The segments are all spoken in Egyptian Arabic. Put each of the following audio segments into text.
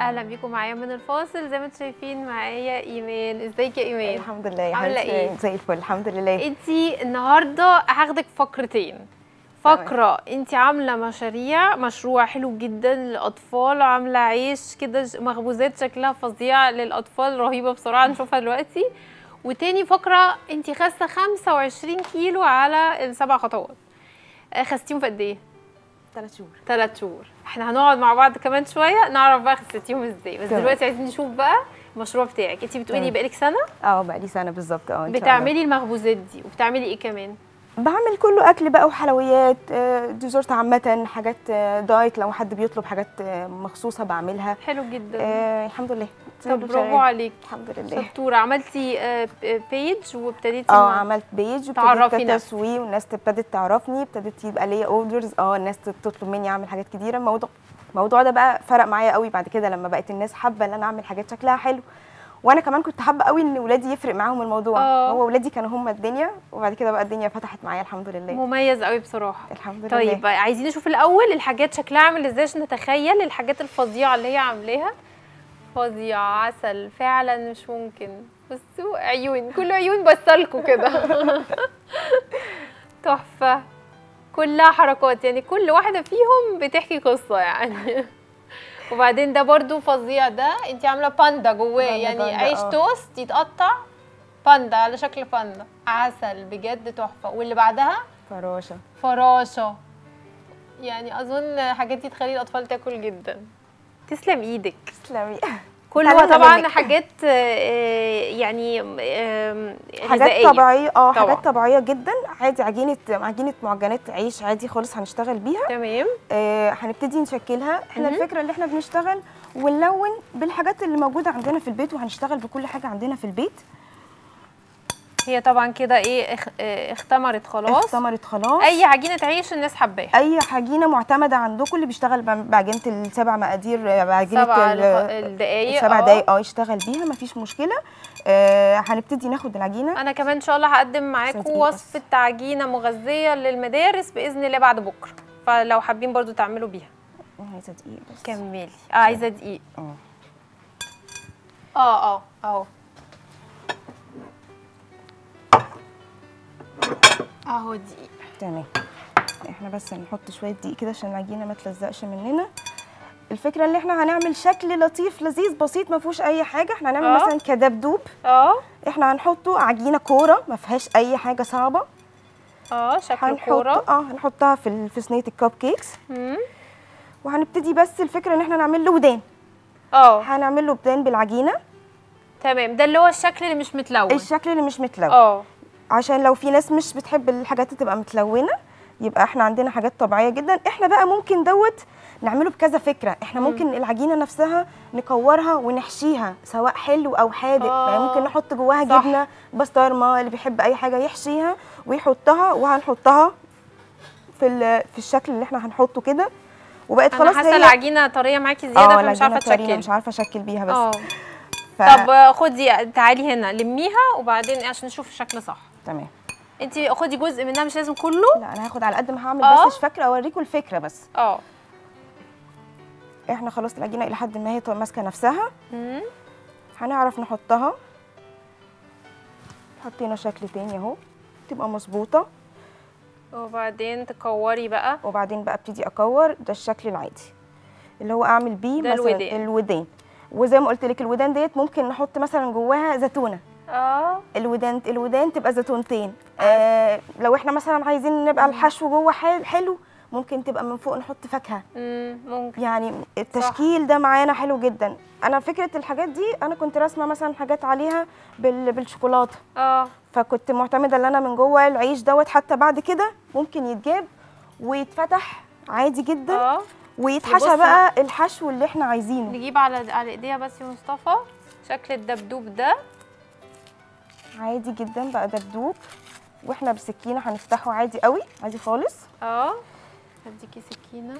اهلا بيكم معايا من الفاصل زي ما انتم شايفين معايا ايمان ازيك يا ايمان الحمد لله يا عاملة حبيبتي إيه؟ زي الفل الحمد لله انتي النهارده هاخدك فقرتين فقرة انتي عاملة مشاريع مشروع حلو جدا للأطفال عاملة عيش كده ج- مخبوزات شكلها فظيع للأطفال رهيبة بسرعة نشوفها دلوقتي وتاني فقرة انتي خاسة 25 كيلو على السبع خطوات آه، خستيهم في قد ايه؟ ثلاث شهور ثلاث شهور احنا هنقعد مع بعض كمان شوية نعرف بقى خسيتيهم ازاي بس تمام. دلوقتي عايزين نشوف بقى المشروع بتاعك انتي بتقولي تمام. بقالك سنة اه بقى لي سنه بالظبط اه إن شاء الله. بتعملي المخبوزات دي وبتعملي ايه كمان؟ بعمل كله اكل بقى وحلويات آه، ديزرت عامه حاجات آه، دايت لو حد بيطلب حاجات آه، مخصوصه بعملها حلو جدا آه الحمد لله طب كله برافو شغال. عليك الحمد لله شطورة عملتي آه، ب- بيج وابتديتي اه مع- عملت بيج تعرفي وابتديت نفسك. تسويق والناس ابتدت تعرفني ابتدت يبقى ليا اوردرز اه الناس تطلب مني اعمل حاجات كتيره الموضوع الموضوع ده بقى فرق معايا قوي بعد كده لما بقت الناس حابه ان انا اعمل حاجات شكلها حلو وانا كمان كنت حابه قوي ان ولادي يفرق معاهم الموضوع آه. هو ولادي كانوا هم الدنيا وبعد كده بقى الدنيا فتحت معايا الحمد لله مميز قوي بصراحة الحمد لله طيب عايزين نشوف الأول الحاجات شكلها عامل ازاي عشان نتخيل الحاجات الفظيعة اللي هي عاملاها فظيعة عسل فعلا مش ممكن بصوا عيون كل عيون بصلكوا كده تحفة كلها حركات يعني كل واحدة فيهم بتحكي قصة يعني وبعدين ده برضو فظيع ده انت عاملة باندا جواه باندا، يعني باندا، عيش اه. توست يتقطع باندا على شكل باندا عسل بجد تحفة واللي بعدها فراشه فراشة يعني أظن حاجات دي تخلي الأطفال تاكل جدا تسلم إيدك تسلمي كلها اتعلمنا طبعا منك. حاجات آه، يعني آم، حاجات غذائية. طبيعيه اه طبعا. حاجات طبيعيه جدا عادي عجينه عجينه معجنات عيش عادي خالص هنشتغل بيها تمام آه، هنبتدي نشكلها احنا مهم. الفكره اللي احنا بنشتغل ونلون بالحاجات اللي موجوده عندنا في البيت وهنشتغل بكل حاجه عندنا في البيت هي طبعا كده ايه اخ- آه، اختمرت خلاص اختمرت خلاص اي عجينه عيش الناس حباها اي عجينه معتمده عندكم اللي بيشتغل ب- بعجينه السبع مقادير آه، بعجينه سبع ال- الخ- الدقايق سبع آه. دقايق اه يشتغل بيها مفيش مشكله آه هنبتدي ناخد العجينه انا كمان ان شاء الله هقدم معاكم صدقيني وصفه عجينه مغذيه للمدارس باذن الله بعد بكره فلو حابين برضو تعملوا بيها عايزه دقيق بس كملي اه عايزه دقيق اه اه اه اهو اهو دقيق تمام احنا بس هنحط شويه دقيق كده عشان العجينه ما تلزقش مننا الفكره ان احنا هنعمل شكل لطيف لذيذ بسيط ما فيهوش اي حاجه احنا هنعمل اه. مثلا كدبدوب اه احنا هنحطه عجينه كوره ما فيهاش اي حاجه صعبه اه شكل هنحط كوره اه هنحطها في ال- في صينيه الكب كيكس مم. وهنبتدي بس الفكره ان احنا نعمل له ودان اه هنعمل له ودان بالعجينه تمام ده اللي هو الشكل اللي مش متلون الشكل اللي مش متلون اه عشان لو في ناس مش بتحب الحاجات اللي تبقى متلونه يبقى احنا عندنا حاجات طبيعيه جدا احنا بقى ممكن دوت نعمله بكذا فكره احنا ممكن العجينه نفسها نكورها ونحشيها سواء حلو او حادق آه. يعني ممكن نحط جواها صح. جبنه بسطرمه اللي بيحب اي حاجه يحشيها ويحطها وهنحطها في ال- في الشكل اللي احنا هنحطه كده وبقت انا خلاص حاسه هي العجينه طريه معاكي زياده اه فمش عارفه العجينة طرية، تشكلي مش عارفه اشكل بيها بس اه ف... طب خدي تعالي هنا لميها وبعدين عشان نشوف الشكل صح تمام انت خدي جزء منها مش لازم كله لا انا هاخد على قد ما هعمل آه. بس مش فاكره اوريكم الفكره بس اه احنا خلاص العجينه الى حد ما هي طو- ماسكه نفسها مم. هنعرف نحطها حطينا شكل تاني اهو تبقى مظبوطه وبعدين تكوري بقى وبعدين بقى ابتدي اكور ده الشكل العادي اللي هو اعمل بيه ده مثلا الودان. الودان وزي ما قلت لك الودان ديت ممكن نحط مثلا جواها زيتونه اه الودان الودان تبقى زيتونتين آه لو احنا مثلا عايزين نبقى الحشو جوه حل- حلو ممكن تبقى من فوق نحط فاكهه مم. ممكن يعني التشكيل ده معانا حلو جدا انا فكره الحاجات دي انا كنت راسمه مثلا حاجات عليها بال... بالشوكولاته اه فكنت معتمده ان انا من جوه العيش دوت حتى بعد كده ممكن يتجاب ويتفتح عادي جدا اه ويتحشى نبص بقى الحشو اللي احنا عايزينه نجيب على على ايديها بس يا مصطفى شكل الدبدوب ده عادي جدا بقى دبدوب واحنا بسكينه هنفتحه عادي قوي عادي خالص اه هديكي سكينه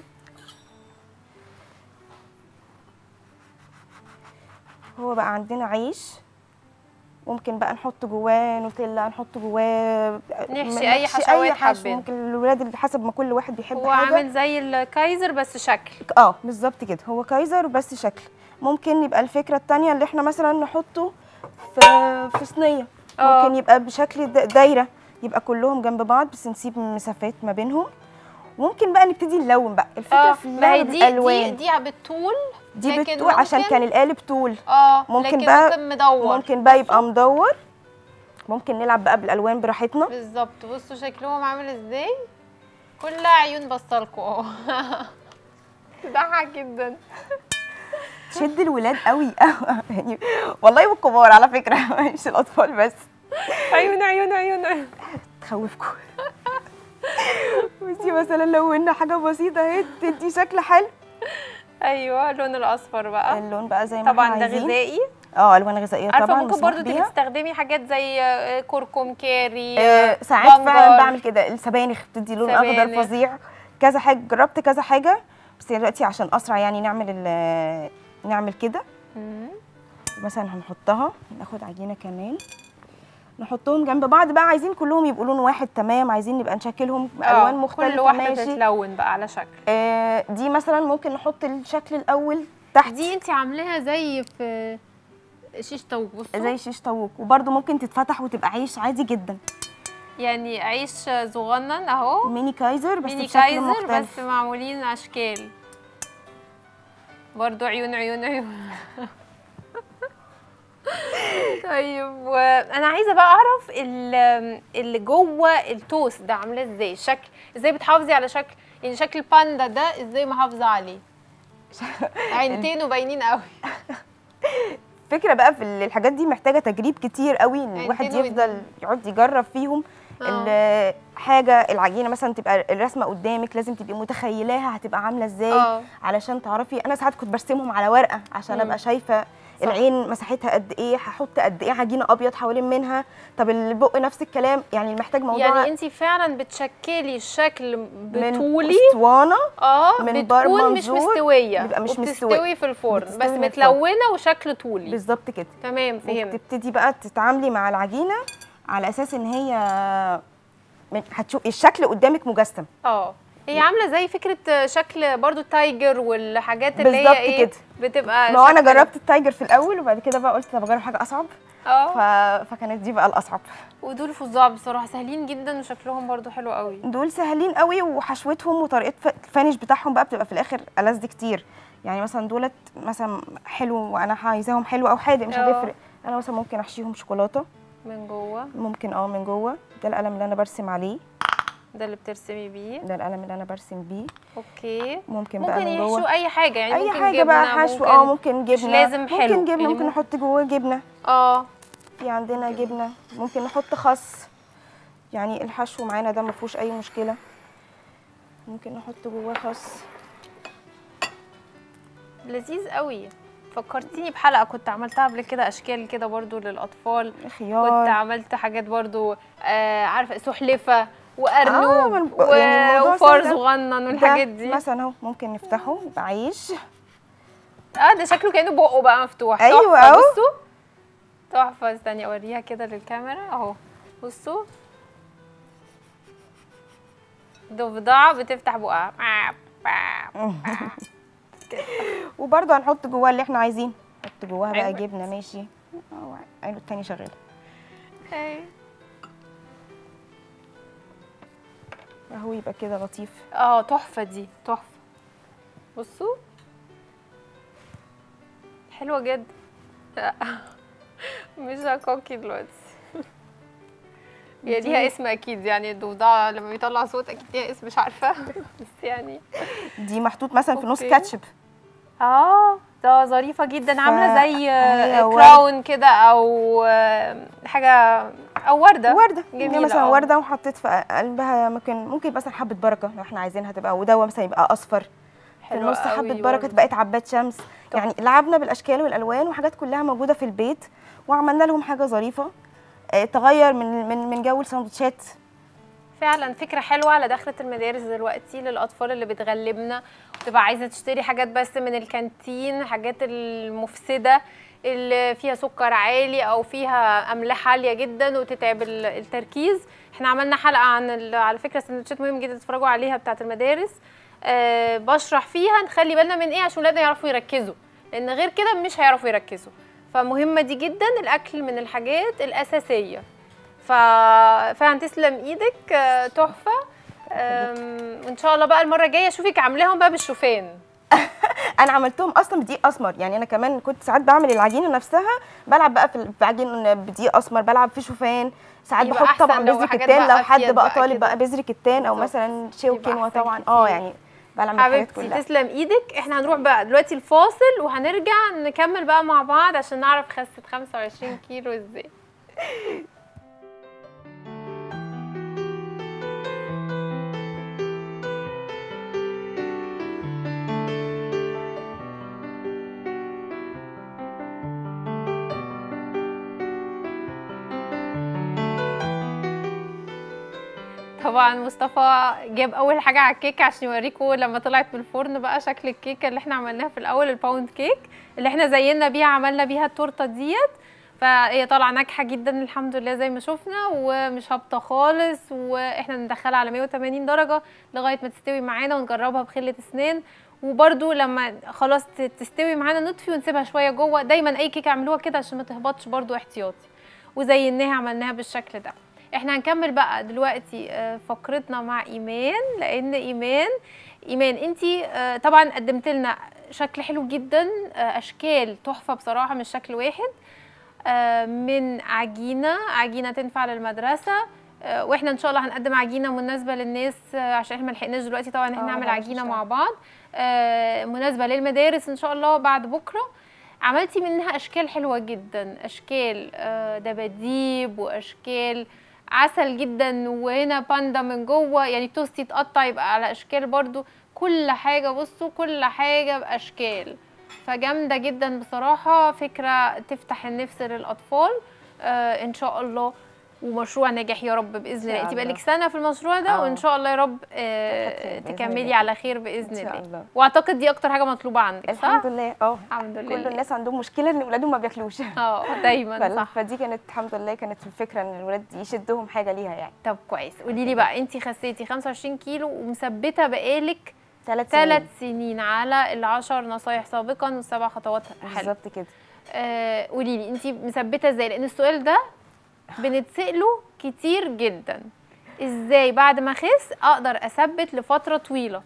هو بقى عندنا عيش ممكن بقى نحط جواه نوتيلا نحط جواه نحشي أي حشوات اي حشو حابين. ممكن الولاد اللي حسب ما كل واحد بيحب هو حاجه عامل زي الكايزر بس شكل اه بالظبط كده هو كايزر بس شكل ممكن يبقى الفكره التانية اللي احنا مثلا نحطه في في صينيه آه. ممكن يبقى بشكل دا- دايره يبقى كلهم جنب بعض بس نسيب مسافات ما بينهم ممكن بقى نبتدي نلون بقى الفكره اه في ما هي اللعب دي دي بالالوان دي بالطول دي لكن بالطول عشان ممكن- كان القالب طول اه ممكن لكن بقى- ممكن مدور ممكن بقى يبقى مدور ممكن نلعب بقى بالالوان براحتنا بالظبط بصوا شكلهم عامل ازاي كلها عيون بصلكوا اهو تضحك جدا تشد الولاد قوي يعني والله والكبار على فكره مش الاطفال بس عيون عيون عيون عيون. تخوفكم بصي مثلا لو قلنا حاجه بسيطه اهي تدي شكل حلو ايوه اللون الاصفر بقى اللون بقى زي ما طبعا احنا ده عايزين. غذائي اه الوان غذائيه عارفه طبعا ممكن مسموح برضو تبقي بيها. تستخدمي حاجات زي آه، كركم كاري آه ساعات بنجر. فعلا بعمل كده السبانخ بتدي لون اخضر سبانخ. فظيع كذا حاجه جربت كذا حاجه بس دلوقتي عشان اسرع يعني نعمل ال- نعمل كده مم. مثلا هنحطها ناخد عجينه كمان نحطهم جنب بعض بقى عايزين كلهم يبقوا لون واحد تمام عايزين نبقى نشكلهم آه، بالوان مختلفه كل واحده ماشي تتلون بقى على شكل آه دي مثلا ممكن نحط الشكل الاول تحت دي انت عاملاها زي في شيش طاووق بصوا زي شيش طاووق وبرده ممكن تتفتح وتبقى عيش عادي جدا يعني عيش صغنن اهو ميني كايزر بس ميني بشكل كايزر مختلف بس معمولين اشكال برضو عيون عيون عيون طيب وانا عايزه بقى اعرف ال- اللي جوه التوست ده عامله ازاي شكل ازاي بتحافظي على شكل يعني شكل الباندا ده ازاي محافظه عليه عينتين باينين قوي فكرة بقى في ال- الحاجات دي محتاجة تجريب كتير قوي ان الواحد عينتين يفضل يقعد يجرب فيهم آه. ال- حاجة العجينة مثلا تبقى الرسمة قدامك لازم تبقي متخيلاها هتبقى عاملة ازاي اه علشان تعرفي انا ساعات كنت برسمهم على ورقة عشان مم. ابقى شايفة العين مساحتها قد ايه هحط قد ايه عجينة ابيض حوالين منها طب البق نفس الكلام يعني محتاج موضوع يعني انت فعلا بتشكلي الشكل من بطولي اسطوانة اه من بتكون بر مش منظور مستويه بيبقى مش وبتستوي مستوي. في الفرن بتستوي بس من الفرن. متلونه وشكل طولي بالظبط كده تمام فهمت تبتدي بقى تتعاملي مع العجينه على اساس ان هي من- هتشوفي الشكل قدامك مجسم اه هي عامله زي فكره شكل برضو التايجر والحاجات اللي بالظبط هي ايه كده. بتبقى ما هو انا شكل- جربت التايجر في الاول وبعد كده بقى قلت طب اجرب حاجه اصعب ف... اه فكانت دي بقى الاصعب ودول فظاع بصراحه سهلين جدا وشكلهم برضو حلو قوي دول سهلين قوي وحشوتهم وطريقه ف- الفينش بتاعهم بقى بتبقى في الاخر ألذ كتير يعني مثلا دولت مثلا حلو وانا عايزاهم حلو او حادق مش اه. هتفرق انا مثلا ممكن احشيهم شوكولاته من جوه ممكن اه من جوه ده القلم اللي انا برسم عليه ده اللي بترسمي بيه ده القلم اللي انا برسم بيه اوكي ممكن, بقى ممكن من جوه يحشوا اي حاجه يعني اي ممكن حاجه بقى جبنة، حشو ممكن- اه ممكن جبنه لازم حلو، ممكن جبنه يعني ممكن مم- نحط جواه جبنه اه في عندنا جبنه ممكن نحط خس يعني الحشو معانا ده ما فيهوش اي مشكله ممكن نحط جواه خس لذيذ قوي فكرتيني بحلقه كنت عملتها قبل كده اشكال كده برضو للاطفال كنت خيار عملت حاجات برضو آه عارفه سحلفه وارنب آه، ما أنا ب- و... يعني الموضوع وفار سهل. صغنن والحاجات ده دي مثلا اهو ممكن نفتحه يبقى عيش اه ده شكله كانه بقه بقى مفتوح أيوة تحفة، أهو. بصوا تحفه استني اوريها كده للكاميرا اهو بصوا ضفدعه بتفتح بقها وبرده هنحط جواه اللي احنا عايزينه نحط جواها بقى أيوة. جبنه ماشي اه عينه التاني شغاله اهو يبقى كده لطيف اه تحفه دي تحفه بصوا حلوه جدا لا، مش هكوكي دلوقتي هي ليها اسم اكيد يعني الضفدع لما بيطلع صوت اكيد ليها اسم مش عارفه بس يعني دي محطوط مثلا في نص أوكي. كاتشب اه ده ظريفه جدا عامله زي هي آه، ورد. كراون كده او آه، حاجه او ورده ورده جميلة، جميلة مثلا آه. ورده وحطيت في قلبها ممكن ممكن مثلا حبه بركه لو احنا عايزينها تبقى ودوا مثلا يبقى اصفر في حلوة النص قوي حبه بركه برضه. تبقى عباد شمس طب. يعني لعبنا بالاشكال والالوان وحاجات كلها موجوده في البيت وعملنا لهم حاجه ظريفه آه، تغير من من من جو السندوتشات فعلا فكرة حلوة على دخلة المدارس دلوقتي للأطفال اللي بتغلبنا وتبقى عايزة تشتري حاجات بس من الكانتين حاجات المفسدة اللي فيها سكر عالي او فيها املاح عاليه جدا وتتعب ال- التركيز احنا عملنا حلقه عن ال- على فكره سندوتشات مهم جدا تتفرجوا عليها بتاعه المدارس أه بشرح فيها نخلي بالنا من ايه عشان ولادنا يعرفوا يركزوا لان غير كده مش هيعرفوا يركزوا فمهمه دي جدا الاكل من الحاجات الاساسيه ف... فعلا تسلم ايدك آه، تحفه أم، وان شاء الله بقى المره الجايه اشوفك عاملاهم بقى بالشوفان انا عملتهم اصلا بدقيق اسمر يعني انا كمان كنت ساعات بعمل العجينه نفسها بلعب بقى في العجين بدقيق اسمر بلعب في شوفان ساعات يبقى بحط أحسن طبعا لو بذر حاجات كتان بقى لو حد أفيد بقى بقى طالب كده. بقى بذر كتان او بالظبط. مثلا شيو يبقى كينوا أحسن طبعا كتير. اه يعني بعمل الحاجات حبيبتي كلها تسلم ايدك احنا هنروح بقى دلوقتي الفاصل وهنرجع نكمل بقى مع بعض عشان نعرف خست 25 كيلو ازاي طبعا مصطفى جاب اول حاجه على الكيكه عشان يوريكم لما طلعت من الفرن بقى شكل الكيكه اللي احنا عملناها في الاول الباوند كيك اللي احنا زينا بيها عملنا بيها التورته ديت فهي طالعه ناجحه جدا الحمد لله زي ما شفنا ومش هابطه خالص واحنا بندخلها على 180 درجه لغايه ما تستوي معانا ونجربها بخله اسنان وبرده لما خلاص ت- تستوي معانا نطفي ونسيبها شويه جوه دايما اي كيكه اعملوها كده عشان ما تهبطش برده احتياطي وزيناها عملناها بالشكل ده احنا هنكمل بقى دلوقتي آه، فقرتنا مع ايمان لان ايمان ايمان انتي آه، طبعا قدمت لنا شكل حلو جدا آه، اشكال تحفه بصراحه مش شكل واحد آه، من عجينه عجينه تنفع للمدرسه آه، واحنا ان شاء الله هنقدم عجينه مناسبه للناس آه، عشان احنا ملحقناش دلوقتي طبعا ان احنا آه، نعمل معلش عجينه إن مع شاء بعض آه، مناسبه للمدارس ان شاء الله بعد بكره عملتي منها اشكال حلوه جدا اشكال آه، دباديب واشكال عسل جدا وهنا باندا من جوه يعني توست يتقطع يبقى على اشكال برضو كل حاجه بصوا كل حاجه باشكال فجامده جدا بصراحه فكره تفتح النفس للاطفال آه ان شاء الله ومشروع ناجح يا رب باذن إن الله شاء انت بقى لك الله. سنه في المشروع ده آه. وان شاء الله يا رب آه خير بإذن تكملي الله. على خير باذن إن شاء الله الله. واعتقد دي اكتر حاجه مطلوبه عندك صح الحمد لله اه الحمد كل لله الناس عندهم مشكله ان اولادهم ما بياكلوش اه دايما فال- صح فدي كانت الحمد لله كانت الفكره ان الولاد يشدهم حاجه ليها يعني طب كويس قولي لي بقى انت خسيتي 25 كيلو ومثبته بقالك ثلاث ثلاث سنين على العشر نصايح سابقا والسبع خطوات حلو بالظبط كده آه قولي لي انت مثبته ازاي لان السؤال ده بنتساله كتير جدا ازاي بعد ما اخس اقدر اثبت لفتره طويله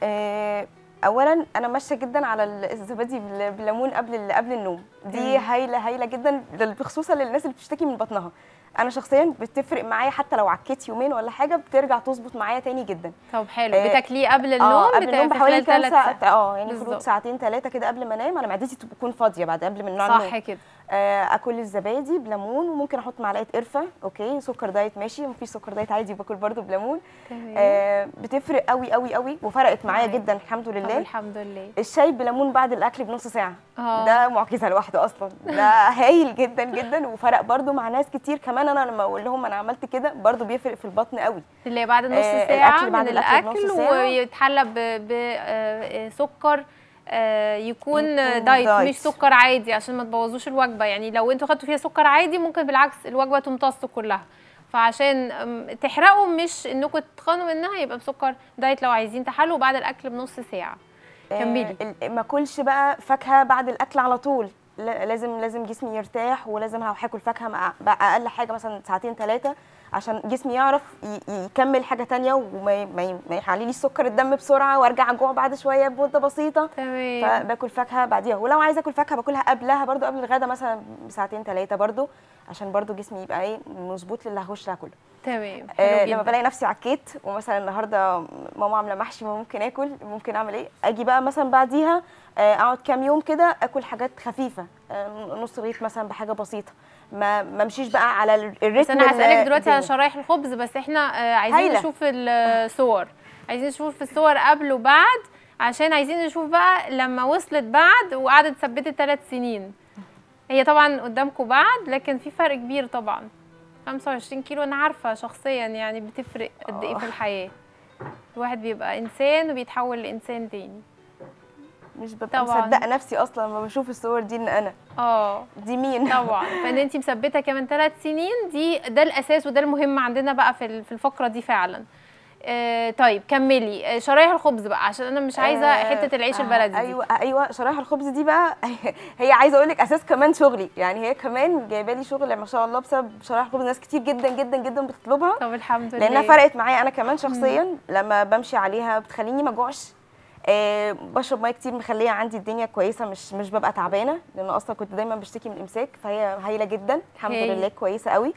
آه، اولا انا ماشيه جدا على ال- الزبادي بال- بالليمون قبل ال- قبل النوم دي مم. هايله هايله جدا لل- خصوصا للناس اللي بتشتكي من بطنها انا شخصيا بتفرق معايا حتى لو عكيت يومين ولا حاجه بترجع تظبط معايا تاني جدا طب حلو آه، بتاكليه قبل النوم اه قبل بتا- النوم في بحوالي خلال كام ثلاث ساعه ساعات اه يعني بالظبط. خروج ساعتين ثلاثه كده قبل ما انام انا معدتي تكون فاضيه بعد قبل من نوع صح النوم كده آه، اكل الزبادي بليمون وممكن احط معلقه قرفه اوكي سكر دايت ماشي مفيش سكر دايت عادي باكل برده بليمون تمام آه، بتفرق قوي قوي قوي وفرقت معايا معاك. جدا الحمد طب لله الحمد لله الشاي بليمون بعد الاكل بنص ساعه اه ده معجزه لوحده اصلا ده هايل جدا جدا وفرق برده مع ناس كتير كمان انا لما اقول لهم انا عملت كده برده بيفرق في البطن قوي اللي بعد نص آه، ساعة الأكل من بعد الأكل الأكل بنص ساعة. ويتحلى بسكر يكون يكون دايت دايت. مش سكر عادي عشان ما تبوظوش الوجبة يعني لو انتوا خدتوا فيها سكر عادي ممكن بالعكس الوجبة تمتص كلها فعشان أم، تحرقوا مش انكم تتخنوا منها يبقى بسكر دايت لو عايزين تحلوا بعد الأكل بنص ساعة كملي. آه، ال- ما اكلش بقى فاكهه بعد الاكل على طول لا- لازم لازم جسمي يرتاح ولازم لو هاكل فاكهه مع بقى اقل حاجه مثلا ساعتين ثلاثه عشان جسمي يعرف ي- يكمل حاجه تانية وما ي- ما ي- ما يحلليش سكر الدم بسرعه وارجع اجوع بعد شويه بمده بسيطه تمام فباكل فاكهه بعديها ولو عايزه اكل فاكهه باكلها قبلها برضو قبل الغدا مثلا بساعتين ثلاثه برضو عشان برضو جسمي يبقى ايه مظبوط للي هخش اكله تمام آه حلو لما جدا بلاقي نفسي عكيت ومثلا النهارده ماما عامله محشي ما ممكن اكل ممكن اعمل ايه اجي بقى مثلا بعديها آه اقعد كام يوم كده اكل حاجات خفيفه آه نص رغيف مثلا بحاجه بسيطه ما ما امشيش بقى على ال- الريتم بس انا هسألك دلوقتي على الدنيا. شرايح الخبز بس احنا آه، عايزين هايلة. نشوف الصور عايزين نشوف الصور قبل وبعد عشان عايزين نشوف بقى لما وصلت بعد وقعدت ثبتت ثلاث سنين هي طبعا قدامكم بعد لكن في فرق كبير طبعا 25 كيلو انا عارفه شخصيا يعني بتفرق قد ايه في آه. الحياه الواحد بيبقى انسان وبيتحول لانسان تاني مش ببقى طبعاً. مصدقه نفسي اصلا لما بشوف الصور دي ان انا اه دي مين طبعا فان انت مثبته كمان ثلاث سنين دي ده الاساس وده المهم عندنا بقى في ال- في الفقره دي فعلا آه طيب كملي آه شرايح الخبز بقى عشان انا مش عايزه آه، حته العيش آه، البلدي دي ايوه ايوه شرايح الخبز دي بقى هي عايزه اقول لك اساس كمان شغلي يعني هي كمان جايبه لي شغل ما شاء الله بسبب شرايح الخبز ناس كتير جدا جدا جدا بتطلبها طب الحمد لله لانها فرقت معايا انا كمان شخصيا لما بمشي عليها بتخليني ما اجوعش آه بشرب ميه كتير مخليه عندي الدنيا كويسه مش مش ببقى تعبانه لان اصلا كنت دايما بشتكي من الامساك فهي هايله جدا الحمد هايل. لله كويسه قوي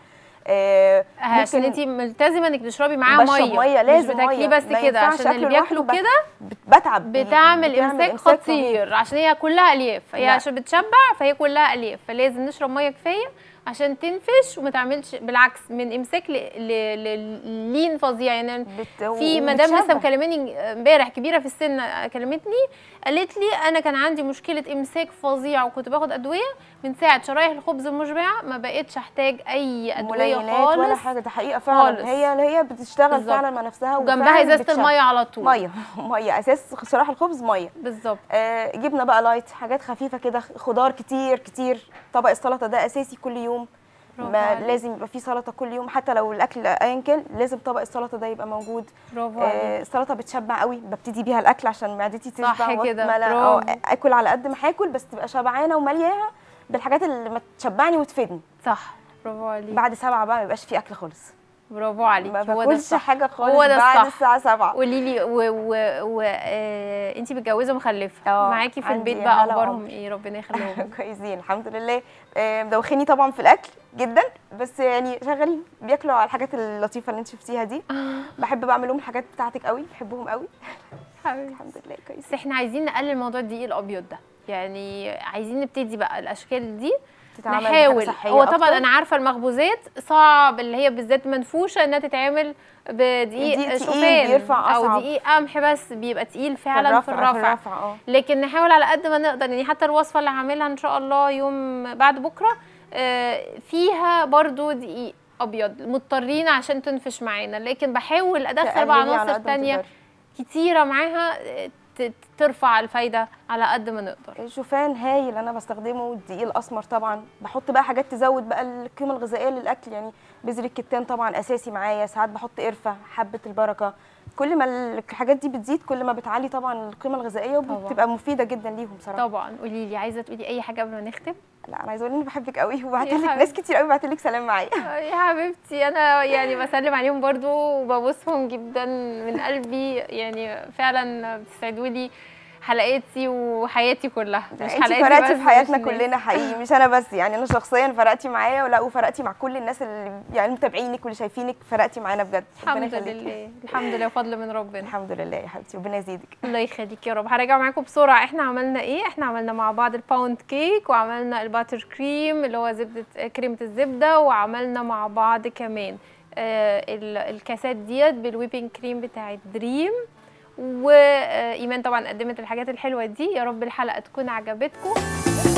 آه عشان ممكن انت ملتزمه انك تشربي معاها بشرب ميه مية، لازم مش بتاكليه مية. بس ما كده ينفعش عشان اللي أكل لوحده بياكلوا بس. كده بت- بتعب بتعمل امساك رهيب. خطير عشان هي كلها الياف هي لا. عشان بتشبع فهي كلها الياف فلازم نشرب ميه كفايه عشان تنفش وما تعملش بالعكس من امساك ل- ل- ل- لين فظيع يعني بت... في مدام لسه وبتشبع. مكلماني امبارح كبيره في السن كلمتني قالت لي انا كان عندي مشكله امساك فظيع وكنت باخد ادويه من ساعه شرايح الخبز المشبعه ما بقتش احتاج اي ادويه ملينات خالص ولا حاجه ده حقيقه فعلا خالص. هي هي بتشتغل بالظبط. فعلا مع نفسها وجنبها وفعلاً ازازه بتشبع. الميه على طول ميه ميه اساس شرايح الخبز ميه بالظبط آه جبنه بقى لايت حاجات خفيفه كده خضار كتير كتير طبق السلطه ده اساسي كل يوم برافو ما عليك. لازم يبقى فيه سلطه كل يوم حتى لو الاكل ايا كان لازم طبق السلطه ده يبقى موجود برافو آه عليك السلطه بتشبع قوي ببتدي بيها الاكل عشان معدتي تشبع صح كده، وأتملى. اه برافو. اكل على قد ما هاكل بس تبقى شبعانه وملياها بالحاجات اللي ما تشبعني وتفيدني صح برافو عليك بعد سبعة بقى ما يبقاش فيه اكل خالص برافو عليك ما هو ده باكلش الصح حاجه خالص هو ده بعد الصح. الساعه 7 قولي لي و... و... و... آه... انت متجوزه ومخلفه اه، معاكي في عندي البيت بقى هلا اخبارهم وعمر. ايه ربنا يخليهم كويسين الحمد لله آه، مدوخيني طبعا في الاكل جدا بس يعني شغالين بياكلوا على الحاجات اللطيفه اللي انت شفتيها دي بحب بعمل لهم الحاجات بتاعتك قوي بحبهم قوي حبيبتي الحمد لله كويس بس احنا عايزين نقلل موضوع الدقيق الابيض ده يعني عايزين نبتدي بقى الاشكال دي تتعمل بحاجة نحاول صحية هو طبعا أكتر. انا عارفه المخبوزات صعب اللي هي بالذات منفوشه انها تتعمل بدقيق دقيق تقيل شوفان بيرفع او أصعب. دقيق قمح بس بيبقى تقيل فعلا في الرفع, في الرفع اه لكن نحاول على قد ما نقدر يعني حتى الوصفه اللي هعملها ان شاء الله يوم بعد بكره آه، فيها برضو دقيق ابيض مضطرين عشان تنفش معانا لكن بحاول ادخل بقى تقللي على عناصر قد ما تانية تقدري. كتيره معاها آه، ت- ترفع الفايده على قد ما نقدر الشوفان هايل انا بستخدمه الدقيق الاسمر طبعا بحط بقى حاجات تزود بقى القيمه الغذائيه للاكل يعني بذر الكتان طبعا اساسي معايا ساعات بحط قرفه حبه البركه كل ما الحاجات دي بتزيد كل ما بتعلي طبعا القيمه الغذائيه طبعاً. وبتبقى مفيده جدا ليهم صراحه طبعا قولي لي عايزه تقولي اي حاجه قبل ما نختم لا انا عايزه اقول اني بحبك قوي وبعت يا لك حبيبتي. ناس كتير قوي بعت لك سلام معايا يا حبيبتي انا يعني بسلم عليهم برضو وببوسهم جدا من قلبي يعني فعلا بتسعدوا لي حلقاتي وحياتي كلها مش انت حلقاتي فرقتي بس في حياتنا مش الناس. كلنا حقيقي مش انا بس يعني انا شخصيا فرقتي معايا ولا وفرقتي مع كل الناس اللي يعني متابعينك واللي شايفينك فرقتي معانا بجد ربنا الحمد يخليكي. لله الحمد لله فضل من ربنا الحمد لله يا حبيبتي ربنا يزيدك الله يخليك يا رب هراجع معاكم بسرعه احنا عملنا ايه احنا عملنا مع بعض الباوند كيك وعملنا الباتر كريم اللي هو زبده كريمه الزبده وعملنا مع بعض كمان آه ال- الكاسات ديت بالويبنج كريم بتاعت دريم وايمان طبعا قدمت الحاجات الحلوه دي يا رب الحلقه تكون عجبتكم